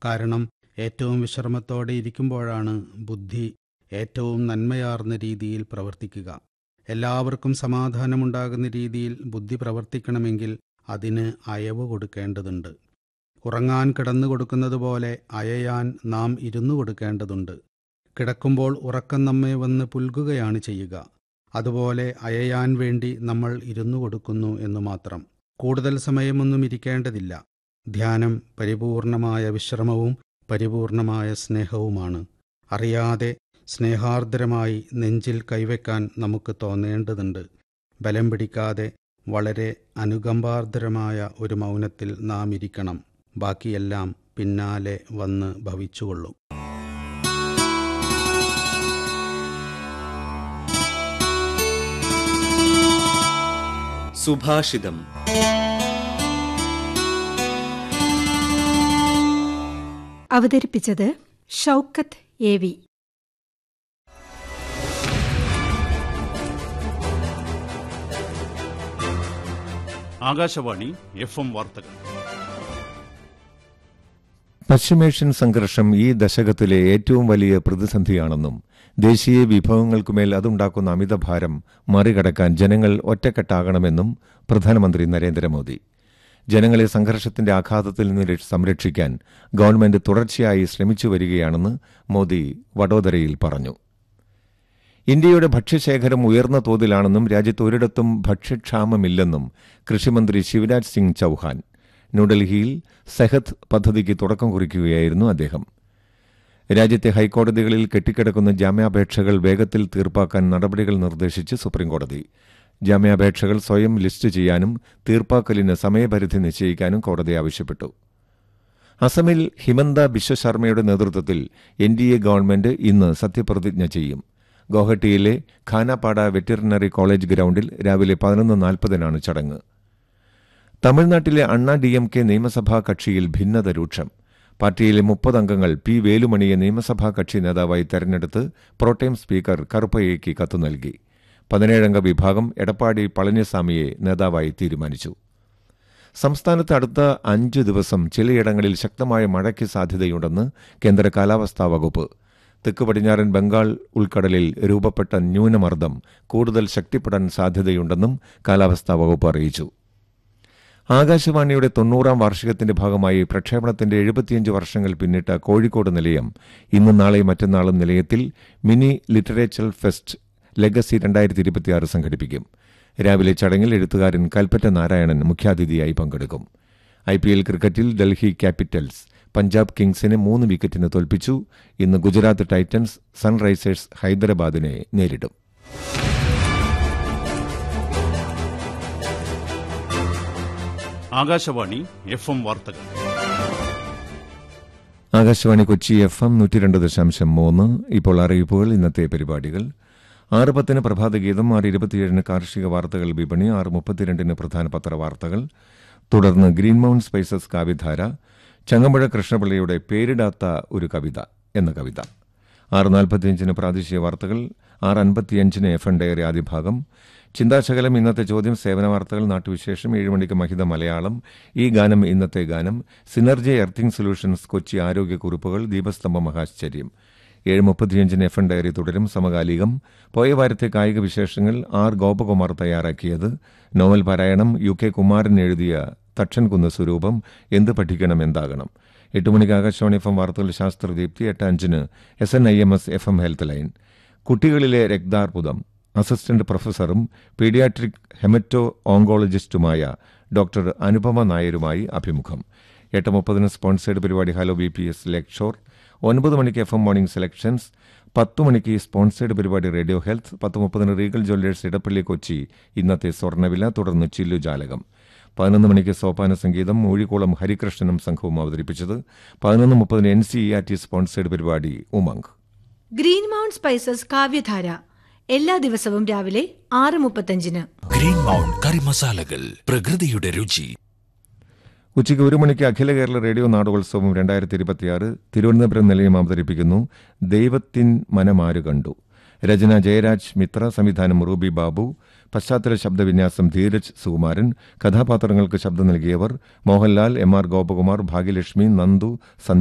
കാരണം ഏറ്റവും വിശ്രമത്തോടെ ഇരിക്കുമ്പോഴാണ് ബുദ്ധി ഏറ്റവും നന്മയാർന്ന രീതിയിൽ പ്രവർത്തിക്കുക എല്ലാവർക്കും സമാധാനമുണ്ടാകുന്ന രീതിയിൽ ബുദ്ധി പ്രവർത്തിക്കണമെങ്കിൽ അതിന് അയവ് കൊടുക്കേണ്ടതുണ്ട് ഉറങ്ങാൻ കിടന്നു കൊടുക്കുന്നത് പോലെ അയയാൻ നാം ഇരുന്നു കൊടുക്കേണ്ടതുണ്ട് കിടക്കുമ്പോൾ ഉറക്കം നമ്മെ വന്ന് പുൽകുകയാണ് ചെയ്യുക അതുപോലെ അയയാൻ വേണ്ടി നമ്മൾ ഇരുന്നു കൊടുക്കുന്നു എന്നു മാത്രം കൂടുതൽ സമയമൊന്നും ഇരിക്കേണ്ടതില്ല ധ്യാനം പരിപൂർണമായ വിശ്രമവും പരിപൂർണമായ സ്നേഹവുമാണ് അറിയാതെ സ്നേഹാർദ്രമായി നെഞ്ചിൽ കൈവയ്ക്കാൻ നമുക്ക് തോന്നേണ്ടതുണ്ട് ബലം പിടിക്കാതെ വളരെ അനുകമ്പാർദ്രമായ ഒരു മൗനത്തിൽ നാം ഇരിക്കണം ബാക്കിയെല്ലാം പിന്നാലെ വന്ന് ഭവിച്ചുകൊള്ളും സുഭാഷിതം അവതരിപ്പിച്ചത് Shoukath A V Akashvani F M വാർത്തകൾ പശ്ചിമേഷ്യൻ സംഘർഷം ഈ ദശകത്തിലെ ഏറ്റവും വലിയ പ്രതിസന്ധിയാണെന്നും ദേശീയ വിഭവങ്ങൾക്കുമേൽ അതുണ്ടാക്കുന്ന അമിതഭാരം മറികടക്കാൻ ജനങ്ങൾ ഒറ്റക്കെട്ടാകണമെന്നും പ്രധാനമന്ത്രി നരേന്ദ്രമോദി ജനങ്ങളെ സംഘർഷത്തിന്റെ ആഘാതത്തിൽ നിന്ന് രക്ഷ- സംരക്ഷിക്കാൻ ഗവൺമെന്റ് തുടർച്ചയായി ശ്രമിച്ചു വരികയാണെന്ന് മോദി വഡോദരയിൽ പറഞ്ഞു ഇന്ത്യയുടെ ഭക്ഷ്യശേഖരം ഉയർന്ന തോതിലാണെന്നും രാജ്യത്ത് ഒരിടത്തും ഭക്ഷ്യക്ഷാമമില്ലെന്നും കൃഷിമന്ത്രി ശിവരാജ് സിംഗ് ചൌഹാൻ ന്യൂഡൽഹിയിൽ സെഹത്ത് പദ്ധതിക്ക് തുടക്കം കുറിക്കുകയായിരുന്നു അദ്ദേഹം രാജ്യത്തെ ഹൈക്കോടതികളിൽ കെട്ടിക്കിടക്കുന്ന ജാമ്യാപേക്ഷകൾ വേഗത്തിൽ തീർപ്പാക്കാൻ നടപടികൾ നിർദ്ദേശിച്ച് സുപ്രീംകോടതി ജാമ്യാപേക്ഷകൾ സ്വയം ലിസ്റ്റ് ചെയ്യാനും തീർപ്പാക്കലിന് സമയപരിധി നിശ്ചയിക്കാനും കോടതി ആവശ്യപ്പെട്ടു അസമിൽ ഹിമന്ത ബിശ്വശർമ്മയുടെ നേതൃത്വത്തിൽ എൻ ഡി എ ഗവൺമെന്റ് ഇന്ന് സത്യപ്രതിജ്ഞ ചെയ്യും ഗോഹട്ടിയിലെ ഖാനാപാട വെറ്ററിനറി കോളേജ് ഗ്രൌണ്ടിൽ രാവിലെ പതിനൊന്ന് നാൽപ്പതിനാണ് ചടങ്ങ് തമിഴ്നാട്ടിലെ അണ്ണാ ഡി എം കെ നിയമസഭാ കക്ഷിയിൽ ഭിന്നത രൂക്ഷം പാർട്ടിയിലെ മുപ്പത് അംഗങ്ങൾ പി വേലുമണിയെ നിയമസഭാ കക്ഷി നേതാവായി തെരഞ്ഞെടുത്ത് പ്രോട്ടേം സ്പീക്കർ കറുപ്പയ്യയ്ക്ക് കത്ത് നൽകി പതിനേഴംഗ വിഭാഗം എടപ്പാടി പളനിസ്വാമിയെ നേതാവായി തീരുമാനിച്ചു സംസ്ഥാനത്ത് അടുത്ത അഞ്ച് ദിവസം ചിലയിടങ്ങളിൽ ശക്തമായ മഴയ്ക്ക് സാധ്യതയുണ്ടെന്ന് കേന്ദ്ര കാലാവസ്ഥാ വകുപ്പ് തെക്ക് പടിഞ്ഞാറൻ ബംഗാൾ ഉൾക്കടലിൽ രൂപപ്പെട്ട ന്യൂനമർദ്ദം കൂടുതൽ ശക്തിപ്പെടാൻ സാധ്യതയുണ്ടെന്നും കാലാവസ്ഥാ വകുപ്പ് അറിയിച്ചു ആകാശവാണിയുടെ തൊണ്ണൂറാം വാർഷികത്തിന്റെ ഭാഗമായി പ്രക്ഷേപണത്തിന്റെ എഴുപത്തിയഞ്ച് വർഷങ്ങൾ പിന്നിട്ട കോഴിക്കോട് നിലയം ഇന്നും നാളെയും മറ്റന്നാളും നിലയത്തിൽ മിനി ലിറ്ററേച്ചർ ഫെസ്റ്റ് ലെഗസി രണ്ടായിരത്തി ഇരുപത്തിയാറ് സംഘടിപ്പിക്കും രാവിലെ ചടങ്ങിൽ എഴുത്തുകാരൻ കൽപ്പറ്റ നാരായണൻ മുഖ്യാതിഥിയായി പങ്കെടുക്കും ഐ പി എൽ ക്രിക്കറ്റിൽ ഡൽഹി ക്യാപിറ്റൽസ് പഞ്ചാബ് കിങ്സിനെ മൂന്ന് വിക്കറ്റിന് തോൽപ്പിച്ചു ഇന്ന് ഗുജറാത്ത് ടൈറ്റൻസ് സൺറൈസേഴ്സ് ഹൈദരാബാദിനെ നേരിടും ആകാശവാണി എഫ് എം വാർത്തകൾ ആകാശവാണി കൊച്ചി എഫ് എം നൂറ്റി രണ്ട് ദശാംശം മൂന്ന് ഇപ്പോൾ അറിയിപ്പുകൾ ഇന്നത്തെ പരിപാടികൾ ആറ് പത്തിന് പ്രഭാതഗീതം ആറ് ഇരുപത്തിയേഴിന് കാർഷിക വാർത്തകൾ വിപണി ആറ് മുപ്പത്തിരണ്ടിന് പ്രധാന പത്രവാർത്തകൾ തുടർന്ന് ഗ്രീൻ മൗണ്ട് സ്പൈസസ് കാവ്യധാര ചങ്ങമ്പുഴ കൃഷ്ണപിള്ളയുടെ പേരിടാത്ത ഒരു കവിത എന്ന കവിത ആറ് നാൽപ്പത്തിയഞ്ചിന് പ്രാദേശിക വാർത്തകൾ ആറ് അൻപത്തിയഞ്ചിന് എഫ് എൻ ഡയറി ആദ്യ ഭാഗം ചിന്താശകലം ഇന്നത്തെ ചോദ്യം സേവന വാർത്തകൾ നാട്ടുവിശേഷം ഏഴ് മണിക്ക് മഹിത മലയാളം ഈ ഗാനം ഇന്നത്തെ ഗാനം സിനർജി എർത്തിംഗ് സൊല്യൂഷൻസ് കൊച്ചി ആരോഗ്യക്കുറിപ്പുകൾ ദീപസ്തംഭ മഹാശ്ചര്യം ഏഴ് മുപ്പത്തിയഞ്ചിന് എഫ് എൻ ഡയറി തുടരും സമകാലികം പോയ വാരത്തെ കായിക വിശേഷങ്ങൾ ആർ ഗോപകുമാർ തയ്യാറാക്കിയത് നോവൽ പാരായണം യു കെ കുമാരൻ എഴുതിയ തക്ഷൻകുന്ന് സ്വരൂപം എന്ത് പഠിക്കണം എന്താകണം എട്ട് മണിക്ക് ആകാശവാണി എഫ് എം വാർത്തകൾ ശാസ്ത്രദീപ്തി എട്ട് അഞ്ചിന് S N I M S F M health line കുട്ടികളിലെ രക്താർബുദം അസിസ്റ്റന്റ് പ്രൊഫസറും പീഡിയാട്രിക് ഹെമറ്റോ ഓങ്കോളജിസ്റ്റുമായ ഡോക്ടർ അനുപമ നായരുമായി അഭിമുഖം എട്ട് മുപ്പതിന് സ്പോൺസേഡ് പരിപാടി hello B P S lecture ഒൻപത് മണിക്ക് എഫ് എം മോർണിംഗ് സെലക്ഷൻസ് പത്ത് മണിക്ക് സ്പോൺസേഡ് പരിപാടി റേഡിയോ ഹെൽത്ത് പത്ത് മുപ്പതിന് റീഗൽ ജ്വല്ലേഴ്സ് ഇടപ്പള്ളി കൊച്ചി ഇന്നത്തെ സ്വർണ്ണവില തുടർന്ന് ചില്ലു ജാലകം പതിനൊന്ന് മണിക്ക് സോപാന സംഗീതം മൂഴിക്കുളം ഹരികൃഷ്ണനും സംഘവും അവതരിപ്പിച്ചത് പതിനൊന്ന് മുപ്പതിന് N C E R T sponsored പരിപാടി ഉമംഗ് ഗ്രീൻ മൗണ്ട് സ്പൈസസ് കാവ്യധാര എല്ലാ ദിവസവും രാവിലെ ആറ് മുപ്പത്തഞ്ചിന് ഗ്രീൻ മൗണ്ട് കറി മസാലകൾ പ്രകൃതിയുടെ രുചി ഉച്ചയ്ക്ക് ഒരു മണിക്ക് അഖില കേരള റേഡിയോ നാടകോത്സവം രണ്ടായിരത്തി ഇരുപത്തിയാറ് തിരുവനന്തപുരം നിലയം അവതരിപ്പിക്കുന്നു ദൈവത്തിൻ മനമാരു കണ്ടു രചന ജയരാജ് മിത്ര സംവിധാനം റൂബി ബാബു പശ്ചാത്തല ശബ്ദവിന്യാസം ധീരജ് സുകുമാരൻ കഥാപാത്രങ്ങൾക്ക് ശബ്ദം നൽകിയവർ മോഹൻലാൽ എം ആർ ഗോപകുമാർ ഭാഗ്യലക്ഷ്മി നന്ദു